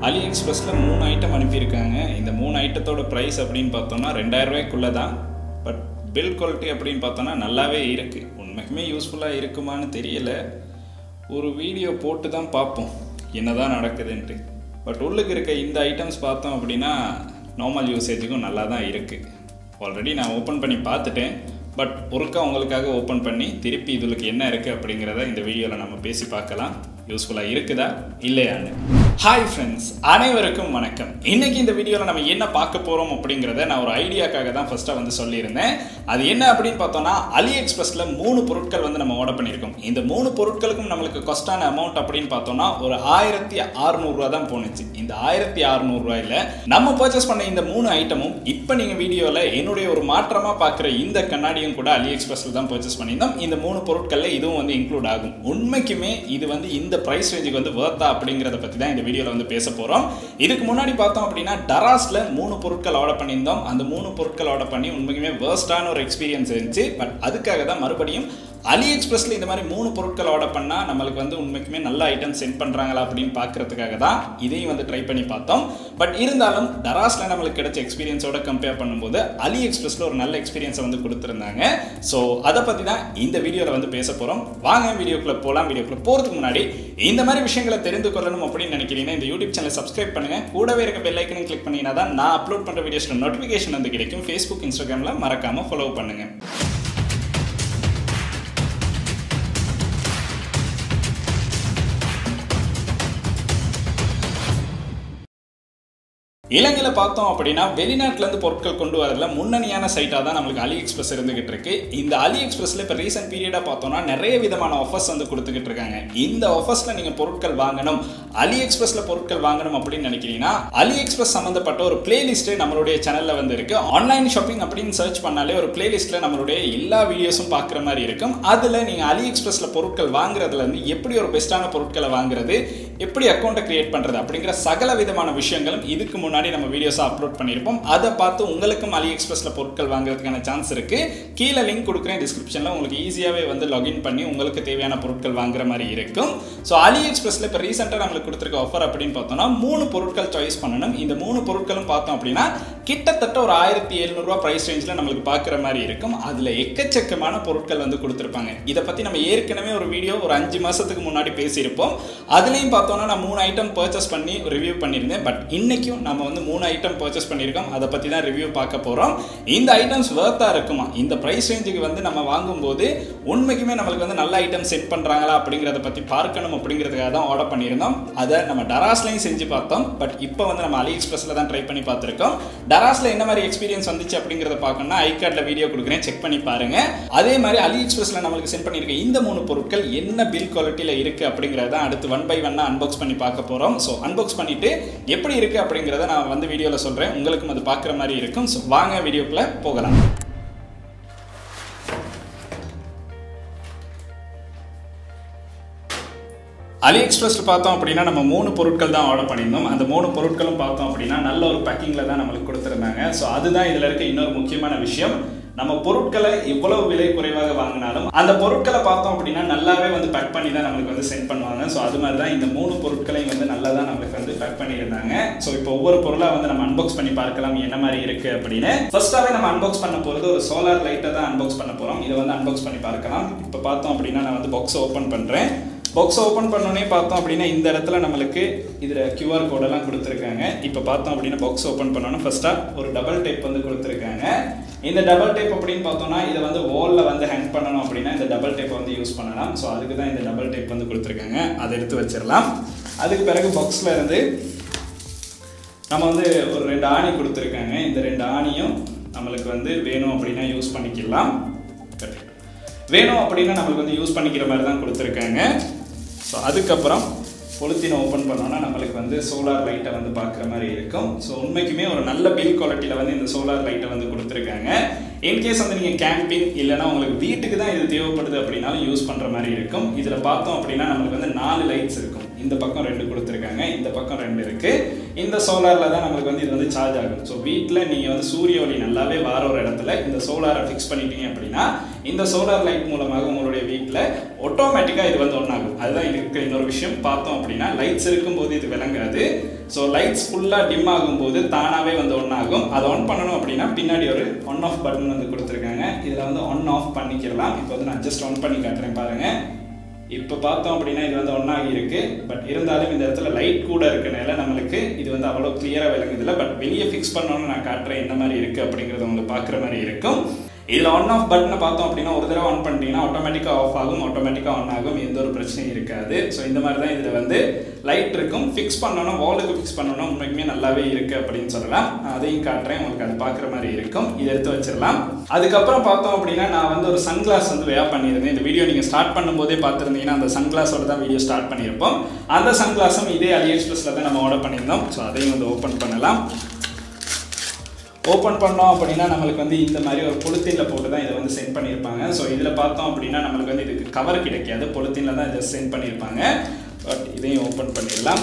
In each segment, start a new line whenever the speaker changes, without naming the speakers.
அலி எக்ஸ்பிரஸில் மூணு ஐட்டம் அனுப்பியிருக்காங்க இந்த மூணு ஐட்டத்தோட ப்ரைஸ் அப்படின்னு பார்த்தோம்னா ரெண்டாயிரம் ரூபாய்க்குள்ளே தான் பட் பில் குவாலிட்டி அப்படின்னு பார்த்தோன்னா நல்லாவே இருக்குது உண்மைக்குமே யூஸ்ஃபுல்லாக இருக்குமான்னு தெரியல ஒரு வீடியோ போட்டு தான் பார்ப்போம் என்னதான் நடக்குதுன்ட்டு பட் உள்ளுக்கு இருக்க இந்த ஐட்டம்ஸ் பார்த்தோம் அப்படின்னா நார்மல் யூசேஜுக்கும் நல்லா தான் இருக்குது ஆல்ரெடி நான் ஓப்பன் பண்ணி பார்த்துட்டேன் பட் ஒருக்கா உங்களுக்காக ஓப்பன் பண்ணி திருப்பி இதுக்கு என்ன இருக்குது அப்படிங்கிறத இந்த வீடியோவில் நம்ம பேசி பார்க்கலாம் யூஸ்ஃபுல்லாக இருக்குதா இல்லையான்னு ஹாய் ஃப்ரெண்ட்ஸ் அனைவருக்கும் வணக்கம் இன்னைக்கு இந்த வீடியோவில் நம்ம என்ன பார்க்க போகிறோம் அப்படிங்கிறத நான் ஒரு ஐடியாக்காக தான் ஃபஸ்ட்டாக வந்து சொல்லியிருந்தேன் அது என்ன அப்படின்னு பார்த்தோம்னா அலி எக்ஸ்பிரஸில் மூணு பொருட்கள் வந்து நம்ம ஆர்டர் பண்ணியிருக்கோம் இந்த மூணு பொருட்களுக்கும் நம்மளுக்கு கொஸ்டான அமௌண்ட் அப்படின்னு பார்த்தோம்னா ஒரு ஆயிரத்தி அறுநூறுவா தான் போணுச்சு இந்த ஆயிரத்தி அறுநூறுவாயில் நம்ம பர்ச்சேஸ் பண்ண இந்த மூணு ஐட்டமும் இப்போ நீங்கள் வீடியோவில் என்னுடைய ஒரு மாற்றமாக பார்க்குற இந்த கண்ணாடியும் கூட அலி எக்ஸ்பிரஸில் தான் பர்ச்சேஸ் பண்ணியிருந்தோம் இந்த மூணு பொருட்களில் இதுவும் வந்து இன்க்ளூட் ஆகும் உண்மைக்குமே இது வந்து இந்த ப்ரைஸ் ரேஞ்சுக்கு வந்து வேர்த்தா அப்படிங்கிறத பற்றி தான் இந்த வீடியோவில் வந்து பேச போகிறோம் இதுக்கு முன்னாடி பார்த்தோம் அப்படின்னா டராஸில் மூணு பொருட்கள் ஆர்டர் பண்ணியிருந்தோம் அந்த மூணு பொருட்கள் ஆர்டர் பண்ணி உண்மைக்குமே வேர்ஸ்டான ஒரு எக்ஸ்பீரியன்ஸ் இருந்துச்சு பட் அதுக்காக தான் மறுபடியும் அலி எக்ஸ்பிரஸில் இந்த மாதிரி மூணு பொருட்கள் ஆர்டர் பண்ணால் நம்மளுக்கு வந்து உண்மைக்குமே நல்ல ஐட்டம் சென்ட் பண்ணுறாங்களா அப்படின்னு பார்க்கறதுக்காக தான் இதையும் வந்து ட்ரை பண்ணி பார்த்தோம் பட் இருந்தாலும் டராஸில் நம்மளுக்கு கிடைச்ச எக்ஸ்பீரியன்ஸோட கம்பேர் பண்ணும்போது அலி எக்ஸ்பிரஸில் ஒரு நல்ல எக்ஸ்பீரியன்ஸை வந்து கொடுத்துருந்தாங்க ஸோ அதை பற்றி தான் இந்த வீடியோவில் வந்து பேச போகிறோம் வாங்க வீடியோக்குள்ளே போகலாம் வீடியோக்குள்ளே போகிறதுக்கு முன்னாடி இந்த மாதிரி விஷயங்களை தெரிந்து கொள்ளணும் அப்படின்னு நினைக்கிறீங்கன்னா இந்த யூடியூப் சேனல் சப்ஸ்கிரைப் பண்ணுங்கள் கூடவே இருக்க பெல் ஐக்கனையும் கிளிக் பண்ணினா தான் நான் அப்லோட் பண்ணுற வீடியோஸில் நோட்டிஃபிகேஷன் வந்து கிடைக்கும் ஃபேஸ்புக் இன்ஸ்டாகிராமில் மறக்காமல் ஃபாலோ பண்ணுங்கள் இலங்கையில் பார்த்தோம் அப்படின்னா வெளிநாட்டிலேருந்து பொருட்கள் கொண்டு வரதுல முன்னணியான சைட்டாக தான் நம்மளுக்கு அலி எக்ஸ்பிரஸ் இருந்துகிட்டு இருக்கு இந்த அலி எக்ஸ்பிரஸில் இப்போ ரீசெண்ட் பீரியடாக பார்த்தோம்னா நிறைய விதமான ஆஃபர்ஸ் வந்து கொடுத்துக்கிட்டு இருக்காங்க இந்த ஆஃபர்ஸில் நீங்கள் பொருட்கள் வாங்கணும் அலி எக்ஸ்பிரஸில் பொருட்கள் வாங்கணும் அப்படின்னு நினைக்கிறீங்கன்னா அலி எக்ஸ்பிரஸ் சம்மந்தப்பட்ட ஒரு பிளேலிஸ்ட்டு நம்மளுடைய சேனலில் வந்து இருக்கு ஆன்லைன் ஷாப்பிங் அப்படின்னு சர்ச் பண்ணாலே ஒரு பிளேலிஸ்ட்டில் நம்மளுடைய எல்லா வீடியோஸும் பார்க்குற மாதிரி இருக்கும் அதில் நீங்கள் அலி எக்ஸ்பிரஸில் பொருட்கள் வாங்குறதுலேருந்து எப்படி ஒரு பெஸ்ட்டான பொருட்களை வாங்குறது எப்படி அக்கௌண்ட்டை கிரியேட் பண்ணுறது அப்படிங்கிற சகல விதமான விஷயங்களும் இதுக்கு முன்னாடி முன்னாடி நம்ம வீடியோஸை அப்லோட் பண்ணியிருப்போம் அதை பார்த்து உங்களுக்கும் அலி எக்ஸ்பிரஸில் பொருட்கள் வாங்குறதுக்கான சான்ஸ் இருக்குது கீழே லிங்க் கொடுக்குறேன் டிஸ்கிரிப்ஷனில் உங்களுக்கு ஈஸியாகவே வந்து லாகின் பண்ணி உங்களுக்கு தேவையான பொருட்கள் வாங்குற மாதிரி இருக்கும் ஸோ அலி எக்ஸ்பிரஸில் இப்போ ரீசெண்டாக நம்மளுக்கு கொடுத்துருக்க ஆஃபர் அப்படின்னு பார்த்தோம்னா மூணு பொருட்கள் சாய்ஸ் பண்ணணும் இந்த மூணு பொருட்களும் பார்த்தோம் அப்படின்னா கிட்டத்தட்ட ஒரு ஆயிரத்தி எழுநூறுவா ப்ரைஸ் ரேஞ்சில் நம்மளுக்கு பார்க்குற மாதிரி இருக்கும் அதில் எக்கச்சக்கமான பொருட்கள் வந்து கொடுத்துருப்பாங்க இதை பற்றி நம்ம ஏற்கனவே ஒரு வீடியோ ஒரு அஞ்சு மாதத்துக்கு முன்னாடி பேசியிருப்போம் அதுலேயும் பார்த்தோன்னா நான் மூணு ஐட்டம் பர்ச்சேஸ் பண்ணி ரிவ்யூ பண்ணியிருந்தேன் பட் இன்னைக்கும் நம்ம வந்து மூணு ஐட்டம் பர்ச்சேஸ் பண்ணியிருக்கோம் அதை பற்றி தான் ரிவ்யூ பார்க்க போகிறோம் இந்த ஐட்டம்ஸ் வேர்த்தாக இருக்குமா இந்த ப்ரைஸ் ரேஞ்சுக்கு வந்து நம்ம வாங்கும்போது உண்மைக்குமே நம்மளுக்கு வந்து நல்ல ஐட்டம் செட் பண்ணுறாங்களா அப்படிங்கிறத பற்றி பார்க்கணும் அப்படிங்கிறதுக்காக தான் ஆர்டர் பண்ணியிருந்தோம் அதை நம்ம டராஸ்லையும் செஞ்சு பார்த்தோம் பட் இப்போ வந்து நம்ம அலி எக்ஸ்பிரஸில் தான் ட்ரை பண்ணி பார்த்துருக்கோம் டராஸில் என்ன மாதிரி எக்ஸ்பீரியன்ஸ் வந்துச்சு அப்படிங்கிறத பார்க்கணும்னா ஐ கார்டில் வீடியோ கொடுக்குறேன் செக் பண்ணி பாருங்க அதே மாதிரி அலி எக்ஸ்பிரஸில் நம்மளுக்கு சென்ட் பண்ணியிருக்க இந்த மூணு பொருட்கள் என்ன பில் குவாலிட்டியில் இருக்குது அப்படிங்கிறத அடுத்து ஒன் பை ஒன்னாக அன்பாக்ஸ் பண்ணி பார்க்க போகிறோம் ஸோ அன்பாக்ஸ் பண்ணிவிட்டு எப்படி இருக்குது அப்படிங்கிறத நான் வந்து வீடியோவில் சொல்கிறேன் உங்களுக்கும் அது பார்க்குற மாதிரி இருக்கும் ஸோ வாங்க வீடியோக்குள்ளே போகலாம் அலி எக்ஸ்பிரஸில் பார்த்தோம் அப்படின்னா நம்ம மூணு பொருட்கள் தான் ஆர்டர் பண்ணியிருந்தோம் அந்த மூணு பொருட்களும் பார்த்தோம் அப்படின்னா நல்ல ஒரு பேக்கிங்கில் தான் நம்மளுக்கு கொடுத்துருந்தாங்க ஸோ அதுதான் இதில் இருக்க இன்னொரு முக்கியமான விஷயம் நம்ம பொருட்களை எவ்வளவு விலை குறைவாக வாங்கினாலும் அந்த பொருட்களை பார்த்தோம் அப்படின்னா நல்லாவே வந்து பேக் பண்ணி தான் நம்மளுக்கு வந்து சென்ட் பண்ணுவாங்க ஸோ அது மாதிரி தான் இந்த மூணு பொருட்களையும் வந்து நல்லா தான் நம்மளுக்கு வந்து பேக் பண்ணியிருந்தாங்க ஸோ இப்போ ஒவ்வொரு பொருளாக வந்து நம்ம அன்பாக்ஸ் பண்ணி பார்க்கலாம் என்ன மாதிரி இருக்கு அப்படின்னு ஃபர்ஸ்டாகவே நம்ம அன்பாக்ஸ் பண்ண போகிறது ஒரு சோலார் லைட்டை தான் அன்பாக்ஸ் பண்ண போகிறோம் இதை வந்து அன்பாக்ஸ் பண்ணி பார்க்கலாம் இப்போ பார்த்தோம் அப்படின்னா நான் வந்து பாக்ஸ் ஓப்பன் பண்ணுறேன் பாக்ஸ் ஓப்பன் பண்ணோன்னே பார்த்தோம் அப்படின்னா இந்த இடத்துல நம்மளுக்கு இதில் கியூஆர் கோடெல்லாம் கொடுத்துருக்காங்க இப்போ பார்த்தோம் அப்படின்னா பாக்ஸ் ஓப்பன் பண்ணோன்னா ஃபஸ்ட்டாக ஒரு டபுள் டேப் வந்து கொடுத்துருக்காங்க இந்த டபுள் டேப் அப்படின்னு பார்த்தோம்னா இதை வந்து வாலில் வந்து ஹேங் பண்ணணும் அப்படின்னா இந்த டபுள் டேப்பை வந்து யூஸ் பண்ணலாம் ஸோ அதுக்கு தான் இந்த டபுள் டேப் வந்து கொடுத்துருக்காங்க அதை எடுத்து வச்சிடலாம் அதுக்கு பிறகு பாக்ஸில் இருந்து நம்ம வந்து ஒரு ரெண்டு ஆணி கொடுத்துருக்காங்க இந்த ரெண்டு ஆணியும் நம்மளுக்கு வந்து வேணும் அப்படின்னா யூஸ் பண்ணிக்கலாம் வேணும் அப்படின்னா நம்மளுக்கு வந்து யூஸ் பண்ணிக்கிற மாதிரி தான் கொடுத்துருக்காங்க ஸோ அதுக்கப்புறம் பொலித்தீனை ஓப்பன் பண்ணோன்னா நம்மளுக்கு வந்து சோலார் லைட்டை வந்து பார்க்குற மாதிரி இருக்கும் ஸோ உண்மைக்குமே ஒரு நல்ல பில் குவாலிட்டியில் வந்து இந்த சோலார் லைட்டை வந்து கொடுத்துருக்காங்க இன்கேஸ் வந்து நீங்கள் கேம்பிங் இல்லைனா உங்களுக்கு வீட்டுக்கு தான் இது தேவைப்படுது அப்படின்னாலும் யூஸ் பண்ணுற மாதிரி இருக்கும் இதில் பார்த்தோம் அப்படின்னா நம்மளுக்கு வந்து நாலு லைட்ஸ் இருக்கும் இந்த பக்கம் ரெண்டு கொடுத்துருக்காங்க இந்த பக்கம் ரெண்டு இருக்குது இந்த சோலாரில் தான் நம்மளுக்கு வந்து இது வந்து சார்ஜ் ஆகும் ஸோ வீட்டில் நீங்கள் வந்து சூரிய ஒளி நல்லாவே வார ஒரு இடத்துல இந்த சோலாரை ஃபிக்ஸ் பண்ணிட்டீங்க அப்படின்னா இந்த சோலார் லைட் மூலமாக உங்களுடைய வீட்டில் ஆட்டோமேட்டிக்காக இது வந்து ஒன்றாகும் அதுதான் இதுக்கு இன்னொரு விஷயம் பார்த்தோம் அப்படின்னா லைட்ஸ் இருக்கும்போது இது விளங்காது ஸோ லைட்ஸ் ஃபுல்லாக டிம் ஆகும்போது தானாகவே வந்து ஒன்றாகும் அதை ஆன் பண்ணணும் அப்படின்னா பின்னாடி ஒரு ஒன் ஆஃப் பட்டன் வந்து கொடுத்துருக்காங்க இதில் வந்து ஒன் ஆஃப் பண்ணிக்கிறலாம் இப்போ வந்து நான் ஜஸ்ட் ஆன் பண்ணி காட்டுறேன் பாருங்கள் இப்போ பார்த்தோம் அப்படின்னா இது வந்து ஒன்றாகி இருக்கு பட் இருந்தாலும் இந்த இடத்துல லைட் கூட இருக்கனால நம்மளுக்கு இது வந்து அவ்வளோ கிளியராக விளங்குதில்ல பட் வெளியே ஃபிக்ஸ் பண்ணணும்னு நான் காட்டுறேன் என்ன மாதிரி இருக்குது அப்படிங்கிறத உங்களுக்கு பார்க்குற மாதிரி இருக்கும் இதில் ஒன் ஆஃப் பட்டனை பார்த்தோம் அப்படின்னா ஒரு தடவை ஆன் பண்ணிட்டீங்கன்னா ஆட்டோமேட்டிக்காக ஆஃப் ஆகும் ஆட்டோமேட்டிக்காக ஆன் ஆகும் எந்த ஒரு பிரச்சனையும் இருக்காது ஸோ இந்த மாதிரி தான் இதில் வந்து லைட் இருக்கும் ஃபிக்ஸ் பண்ணணும் வாலுக்கு ஃபிக்ஸ் பண்ணணும் உண்மைக்குமே நல்லாவே இருக்குது அப்படின்னு சொல்லலாம் நான் அதையும் காட்டுறேன் உங்களுக்கு அது பார்க்குற மாதிரி இருக்கும் இதை எடுத்து வச்சிடலாம் அதுக்கப்புறம் பார்த்தோம் அப்படின்னா நான் வந்து ஒரு சன்கிளாஸ் வந்து வேர் பண்ணியிருந்தேன் இந்த வீடியோ நீங்கள் ஸ்டார்ட் பண்ணும்போதே பார்த்துருந்தீங்கன்னா அந்த சன்கிளாஸோட தான் வீடியோ ஸ்டார்ட் பண்ணியிருப்போம் அந்த சன்கிளாஸும் இதே அலி எக்ஸ்பிரஸில் தான் நம்ம ஆர்டர் பண்ணியிருந்தோம் ஸோ அதையும் வந்து ஓப்பன் பண்ணலாம் ஓப்பன் பண்ணோம் அப்படின்னா நம்மளுக்கு வந்து இந்த மாதிரி ஒரு பொலித்தீனில் போட்டு தான் இதை வந்து சென்ட் பண்ணியிருப்பாங்க ஸோ இதில் பார்த்தோம் அப்படின்னா நம்மளுக்கு வந்து இதுக்கு கவர் கிடைக்காது பொலித்தீனில் தான் இதை சென்ட் பண்ணியிருப்பாங்க பட் இதையும் ஓப்பன் பண்ணிடலாம்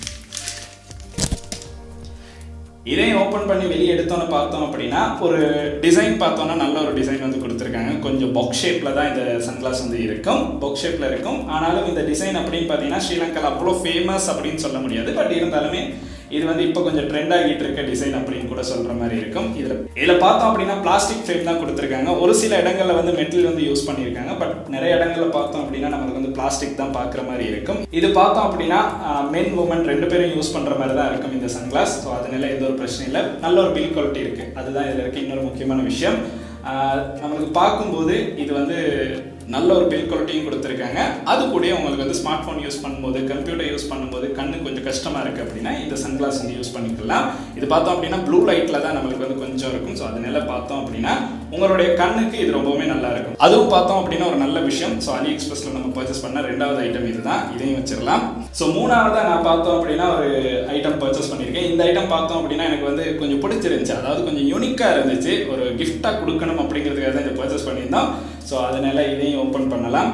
இதையும் ஓப்பன் பண்ணி வெளியே எடுத்தோன்னு பார்த்தோம் அப்படின்னா ஒரு டிசைன் பார்த்தோன்னா நல்ல ஒரு டிசைன் வந்து கொடுத்துருக்காங்க கொஞ்சம் பாக்ஸ் ஷேப்பில் தான் இந்த சன்கிளாஸ் வந்து இருக்கும் பாக்ஸ் ஷேப்பில் இருக்கும் ஆனாலும் இந்த டிசைன் அப்படின்னு பார்த்தீங்கன்னா ஸ்ரீலங்காவில் அவ்வளோ ஃபேமஸ் அப்படின்னு சொல்ல முடியாது பட் இருந்தாலுமே இது வந்து இப்போ கொஞ்சம் ட்ரெண்ட் ஆகிட்டு இருக்க டிசைன் அப்படின்னு கூட சொல்கிற மாதிரி இருக்கும் இதில் இதில் பார்த்தோம் அப்படின்னா பிளாஸ்டிக் ஃப்ரேம் தான் கொடுத்துருக்காங்க ஒரு சில இடங்களில் வந்து மெட்டல் வந்து யூஸ் பண்ணியிருக்காங்க பட் நிறைய இடங்களில் பார்த்தோம் அப்படின்னா நமக்கு வந்து பிளாஸ்டிக் தான் பார்க்குற மாதிரி இருக்கும் இது பார்த்தோம் அப்படின்னா மென் உமன் ரெண்டு பேரும் யூஸ் பண்ணுற மாதிரி தான் இருக்கும் இந்த சன்கிளாஸ் ஸோ அதனால எந்த ஒரு பிரச்சனையும் இல்லை நல்ல ஒரு பில் குவாலிட்டி இருக்குது அதுதான் இதில் இருக்க இன்னொரு முக்கியமான விஷயம் நம்மளுக்கு பார்க்கும்போது இது வந்து நல்ல ஒரு பில் குவாலிட்டியும் கொடுத்துருக்காங்க அது கூட உங்களுக்கு வந்து ஸ்மார்ட் ஃபோன் யூஸ் பண்ணும்போது கம்ப்யூட்டர் யூஸ் பண்ணும்போது கண்ணு கொஞ்சம் கஷ்டமாக இருக்குது அப்படின்னா இந்த சன்கிளாஸ் வந்து யூஸ் பண்ணிக்கலாம் இது பார்த்தோம் அப்படின்னா ப்ளூ லைட்டில் தான் நம்மளுக்கு வந்து கொஞ்சம் இருக்கும் ஸோ அதனால பார்த்தோம் அப்படின்னா உங்களுடைய கண்ணுக்கு இது ரொம்பவுமே நல்லா இருக்கும் அதுவும் பார்த்தோம் அப்படின்னா ஒரு நல்ல விஷயம் ஸோ அலி எக்ஸ்பிரஸில் நம்ம பர்ச்சேஸ் பண்ண ரெண்டாவது ஐட்டம் இதுதான் இதையும் வச்சிடலாம் ஸோ மூணாவதாக நான் பார்த்தோம் அப்படின்னா ஒரு ஐட்டம் பர்ச்சேஸ் பண்ணியிருக்கேன் இந்த ஐட்டம் பார்த்தோம் அப்படின்னா எனக்கு வந்து கொஞ்சம் பிடிச்சிருந்துச்சு அதாவது கொஞ்சம் யூனிக்காக இருந்துச்சு ஒரு கிஃப்டாக கொடுக்கணும் அப்படிங்கிறதுக்காக தான் இதை பர்ச்சேஸ் பண்ணியிருந்தோம் ஸோ அதனால இதையும் ஓப்பன் பண்ணலாம்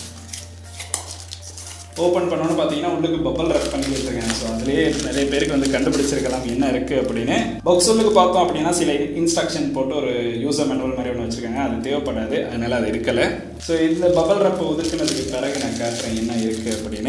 ஓப்பன் பண்ணோன்னு பார்த்தீங்கன்னா உள்ளுக்கு பப்பல் ரப் பண்ணி வச்சுருக்கேன் ஸோ அதுலேயே நிறைய பேருக்கு வந்து கண்டுபிடிச்சிருக்கலாம் என்ன இருக்குது அப்படின்னு பாக்ஸ் உள்ளுக்கு பார்த்தோம் அப்படின்னா சில இன்ஸ்ட்ரக்ஷன் போட்டு ஒரு யூசர் மேனுவல் மாதிரி ஒன்று வச்சுருக்காங்க அது தேவைப்படாது அதனால் அது இருக்கலை ஸோ இந்த பப்பல் ரப் ஒதுக்குனதுக்கு பிறகு நான் காட்டுறேன் என்ன இருக்குது அப்படின்னு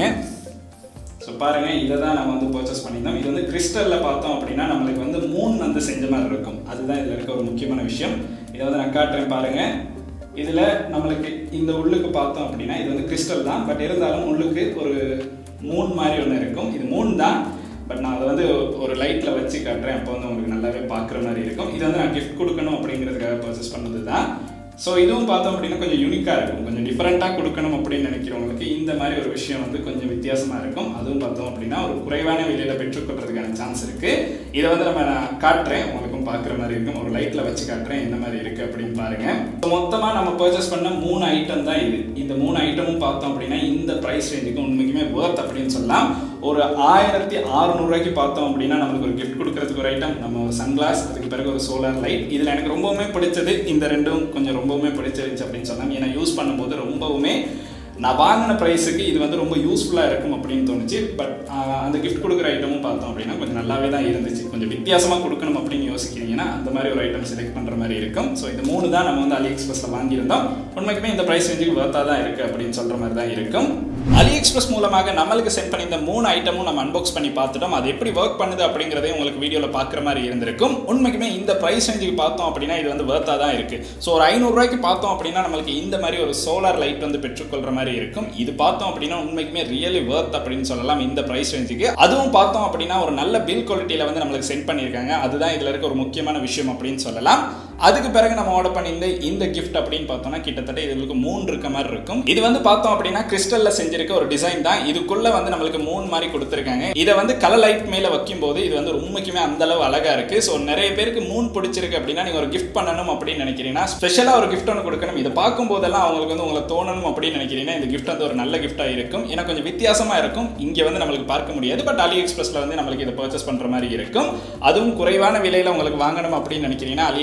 ஸோ பாருங்கள் இதை தான் நம்ம வந்து பர்ச்சேஸ் பண்ணியிருந்தோம் இது வந்து கிறிஸ்டலில் பார்த்தோம் அப்படின்னா நம்மளுக்கு வந்து மூணு வந்து செஞ்ச மாதிரி இருக்கும் அதுதான் இதில் இருக்க ஒரு முக்கியமான விஷயம் இதை வந்து நான் காட்டுறேன் பாருங்கள் இதில் நம்மளுக்கு இந்த உள்ளுக்கு பார்த்தோம் அப்படின்னா இது வந்து கிறிஸ்டல் தான் பட் இருந்தாலும் உள்ளுக்கு ஒரு மூன் மாதிரி ஒன்று இருக்கும் இது மூன் தான் பட் நான் அதை வந்து ஒரு லைட்டில் வச்சு காட்டுறேன் அப்போ வந்து உங்களுக்கு நல்லாவே பார்க்குற மாதிரி இருக்கும் இது வந்து நான் கிஃப்ட் கொடுக்கணும் அப்படிங்கிறதுக்காக பர்ச்சேஸ் பண்ணது தான் ஸோ இதுவும் பார்த்தோம் அப்படின்னா கொஞ்சம் யூனிக்காக இருக்கும் கொஞ்சம் டிஃப்ரெண்ட்டாக கொடுக்கணும் அப்படின்னு நினைக்கிறவங்களுக்கு இந்த மாதிரி ஒரு விஷயம் வந்து கொஞ்சம் வித்தியாசமாக இருக்கும் அதுவும் பார்த்தோம் அப்படின்னா ஒரு குறைவான விலையில் பெற்றுக்கொள்றதுக்கான சான்ஸ் இருக்குது இதை வந்து நம்ம நான் காட்டுறேன் உங்களுக்கும் பார்க்குற மாதிரி இருக்கும் ஒரு லைட்டில் வச்சு காட்டுறேன் என்ன மாதிரி இருக்குது அப்படின்னு பாருங்கள் ஸோ மொத்தமாக நம்ம பர்ச்சேஸ் பண்ண மூணு ஐட்டம் தான் இது இந்த மூணு ஐட்டமும் பார்த்தோம் அப்படின்னா இந்த ப்ரைஸ் ரேஞ்சுக்கு உண்மைக்குமே ஒர்த் அப்படின்னு சொல்லலாம் ஒரு ஆயிரத்தி அறுநூறுவாய்க்கு பார்த்தோம் அப்படின்னா நம்மளுக்கு ஒரு கிஃப்ட் கொடுக்கறதுக்கு ஒரு ஐட்டம் நம்ம ஒரு சன்கிளாஸ் அதுக்கு பிறகு ஒரு சோலார் லைட் இதில் எனக்கு ரொம்பவுமே பிடிச்சது இந்த ரெண்டும் கொஞ்சம் ரொம்பவுமே பிடிச்சிருந்துச்சு அப்படின்னு சொன்னாங்க ஏன்னா யூஸ் பண்ணும்போது ரொம்பவுமே நான் வாங்கின ப்ரைஸுக்கு இது வந்து ரொம்ப யூஸ்ஃபுல்லாக இருக்கும் அப்படின்னு தோணுச்சு பட் அந்த கிஃப்ட் கொடுக்குற ஐட்டமும் பார்த்தோம் அப்படின்னா கொஞ்சம் நல்லாவே தான் இருந்துச்சு கொஞ்சம் வித்தியாசமாக கொடுக்கணும் அப்படின்னு யோசிக்கிறீங்கன்னா அந்த மாதிரி ஒரு ஐட்டம் செலக்ட் பண்ணுற மாதிரி இருக்கும் ஸோ இந்த மூணு தான் நம்ம வந்து அலி எக்ஸ்பிரஸில் வாங்கியிருந்தோம் உண்மைக்குமே இந்த ப்ரைஸ் ரேஞ்சுக்கு ஒர்த்தாக தான் இருக்குது அப்படின்னு சொல்கிற மாதிரி தான் இருக்கும் அலி எக்ஸ்பிரஸ் மூலமாக நம்மளுக்கு சென்ட் பண்ணி இந்த மூணு ஐட்டமும் நம்ம அன்பாக்ஸ் பண்ணி பார்த்துட்டோம் அது எப்படி ஒர்க் பண்ணுது அப்படிங்கிறதே உங்களுக்கு வீடியோவில் பார்க்குற மாதிரி இருந்திருக்கும் உண்மைக்குமே இந்த ப்ரைஸ் ரேஞ்சுக்கு பார்த்தோம் அப்படின்னா இது வந்து ஒர்த்தாக தான் இருக்குது ஸோ ஒரு ஐநூறுரூவாய்க்கு பார்த்தோம் அப்படின்னா நம்மளுக்கு இந்த மாதிரி ஒரு சோலார் லைட் வந்து பெற்றுக்கொள்கிற மாதிரி இருக்கும் இது பார்த்தோம் அப்படின்னா உண்மைக்குமே ரியலி ஒர்த் அப்படின்னு சொல்லலாம் இந்த ப்ரைஸ் ரேஞ்சுக்கு அதுவும் பார்த்தோம் அப்படின்னா ஒரு நல்ல பில் குவாலிட்டியில் வந்து நம்மளுக்கு சென்ட் பண்ணியிருக்காங்க அதுதான் இதில் இருக்க ஒரு முக்கியமான விஷயம் அப்படின்னு சொல்லலாம் அதுக்கு பிறகு நம்ம ஆர்டர் பண்ணியிருந்த இந்த கிஃப்ட் அப்படின்னு பார்த்தோம்னா கிட்டத்தட்ட இதுக்கு மூணு இருக்க மாதிரி இருக்கும் இது வந்து பார்த்தோம் அப்படின்னா கிறிஸ்டல்ல செஞ்சிருக்க ஒரு டிசைன் தான் இதுக்குள்ள வந்து நம்மளுக்கு மூணு மாதிரி கொடுத்துருக்காங்க இதை வந்து கலர் லைட் மேல வைக்கும் போது இது வந்து உண்மைக்குமே அந்த அளவு அழகா இருக்கு ஸோ நிறைய பேருக்கு மூணு பிடிச்சிருக்கு அப்படின்னா நீங்க ஒரு கிஃப்ட் பண்ணணும் அப்படின்னு நினைக்கிறீங்கன்னா ஸ்பெஷலா ஒரு கிஃப்ட் ஒன்று கொடுக்கணும் இதை பார்க்கும் போதெல்லாம் அவங்களுக்கு வந்து உங்களை தோணணும் அப்படின்னு நினைக்கிறீங்கன்னா இந்த கிஃப்ட் வந்து ஒரு நல்ல கிஃப்டா இருக்கும் ஏன்னா கொஞ்சம் வித்தியாசமா இருக்கும் இங்க வந்து நம்மளுக்கு பார்க்க முடியாது பட் அலி எக்ஸ்பிரஸ்ல வந்து நம்மளுக்கு இதை பர்ச்சேஸ் பண்ற மாதிரி இருக்கும் அதுவும் குறைவான விலையில உங்களுக்கு வாங்கணும் அப்படின்னு நினைக்கிறீங்கன்னா அலி எக்ஸ்பிரஸ்ல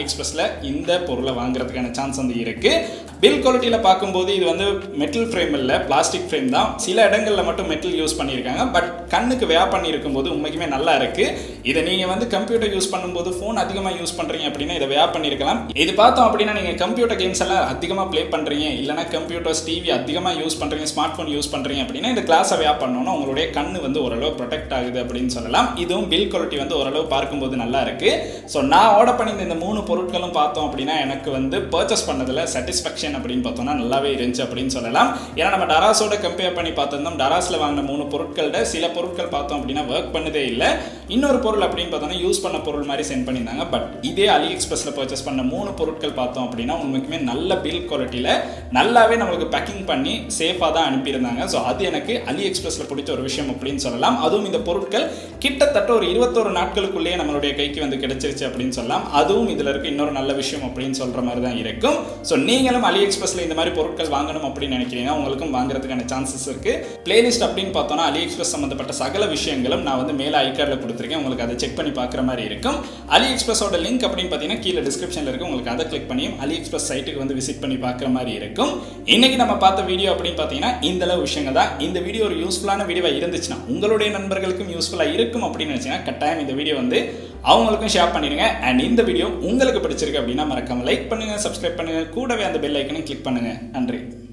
எக்ஸ்பிரஸில் இந்த பொருளை வாங்குறதுக்கான சான்ஸ் வந்து இருக்குது பில் குவாலிட்டியில் பார்க்கும்போது இது வந்து மெட்டல் ஃப்ரேம் இல்லை பிளாஸ்டிக் ஃப்ரேம் தான் சில இடங்களில் மட்டும் மெட்டல் யூஸ் பண்ணியிருக்காங்க பட் கண்ணுக்கு வே பண்ணியிருக்கும் போது உண்மைக்குமே நல்லா இருக்கு இதை நீங்கள் வந்து கம்ப்யூட்டர் யூஸ் பண்ணும்போது ஃபோன் அதிகமாக யூஸ் பண்ணுறீங்க அப்படின்னா இதை வே பண்ணியிருக்கலாம் இது பார்த்தோம் அப்படின்னா நீங்கள் கம்ப்யூட்டர் கேம்ஸ் எல்லாம் அதிகமாக ப்ளே பண்ணுறீங்க இல்லைனா கம்ப்யூட்டர்ஸ் டிவி அதிகமாக யூஸ் பண்ணுறீங்க ஸ்மார்ட் ஃபோன் யூஸ் பண்ணுறீங்க அப்படின்னா இந்த கிளாஸை வே பண்ணோன்னா உங்களுடைய கண்ணு வந்து ஓரளவு ப்ரொடெக்ட் ஆகுது அப்படின்னு சொல்லலாம் இதுவும் பில் குவாலிட்டி வந்து ஓரளவு பார்க்கும்போது நல்லா இருக்கு ஸோ நான் ஆர்டர் பண்ணியிருந்த இந்த மூணு பொருட்களும் பார்த்தோம் அப்படின்னா எனக்கு வந்து பர்ச்சேஸ் பண்ணதில் சாட்டிஸ்ஃபேக்ஷன் அப்படின்னு பார்த்தோம்னா நல்லாவே இருந்துச்சு அப்படின்னு சொல்லலாம் ஏன்னா நம்ம டராஸோட கம்பேர் பண்ணி பார்த்திருந்தோம் டராஸில் வாங்கின மூணு பொருட்களோட சில பொருட்கள் பார்த்தோம் அப்படின்னா ஒர்க் பண்ணதே இல்லை இன்னொரு பொருள் அப்படின்னு பார்த்தோம்னா யூஸ் பண்ண பொருள் மாதிரி சென்ட் பண்ணியிருந்தாங்க பட் இதே அலி எக்ஸ்பிரஸில் பர்ச்சேஸ் பண்ண மூணு பொருட்கள் பார்த்தோம் அப்படின்னா உண்மைக்குமே நல்ல பில் குவாலிட்டியில் நல்லாவே நம்மளுக்கு பேக்கிங் பண்ணி சேஃபாக தான் அனுப்பியிருந்தாங்க ஸோ அது எனக்கு அலி எக்ஸ்பிரஸில் பிடிச்ச ஒரு விஷயம் அப்படின்னு சொல்லலாம் அதுவும் இந்த பொருட்கள் கிட்டத்தட்ட ஒரு இருபத்தோரு நாட்களுக்குள்ளேயே நம்மளுடைய கைக்கு வந்து கிடைச்சிருச்சு அப்படின்னு சொல்லலாம் அதுவும் இதில் இருக்க இன்னொரு நல்ல விஷயம் அப்படின்னு சொல்கிற மாதிரி தான் இருக்கும் ஸோ நீங்களும் அலி எக்ஸ்பிரஸில் இந்த மாதிரி பொருட்கள் வாங்கணும் அப்படின்னு நினைக்கிறீங்கன்னா உங்களுக்கும் வாங்குறதுக்கான சான்சஸ் இருக்குது பிளேலிஸ்ட் அப்படின்னு பார்த்தோம்னா அலி எக்ஸ்பிரஸ் சம்மந்தப்பட்ட சகல விஷயங்களும் நான் வந்து மேலே ஐக்கார்டில் கொடுத்துருக்கேன் உங்களுக்கு அதை செக் பண்ணி பார்க்குற மாதிரி இருக்கும் அலி எக்ஸ்பிரஸோட லிங்க் அப்படின்னு பார்த்தீங்கன்னா கீழே டிஸ்கிரிப்ஷனில் இருக்கும் உங்களுக்கு அதை கிளிக் பண்ணியும் அலி எக்ஸ்பிரஸ் சைட்டுக்கு வந்து விசிட் பண்ணி பார்க்குற மாதிரி இருக்கும் இன்னைக்கு நம்ம பார்த்த வீடியோ அப்படின்னு பார்த்தீங்கன்னா இந்த அளவு விஷயங்கள் தான் இந்த வீடியோ ஒரு யூஸ்ஃபுல்லான வீடியோவாக இருந்துச்சுன்னா உங்களுடைய நண்பர்களுக்கும் யூஸ்ஃபுல்லாக இருக்கும் அப்படின்னு நினச்சிங்கன்னா கட்டாயம் இந்த வீடியோ வந்து அவங்களுக்கும் ஷேர் பண்ணிடுங்க அண்ட் இந்த வீடியோ உங்களுக்கு பிடிச்சிருக்கு அப்படின்னா மறக்காம லைக் பண்ணுங்க சப்ஸ்கிரைப் பண்ணுங்க கூடவே அந்த பெல் ஐக்கனையும் கிளிக் பண்ணுங்க நன்றி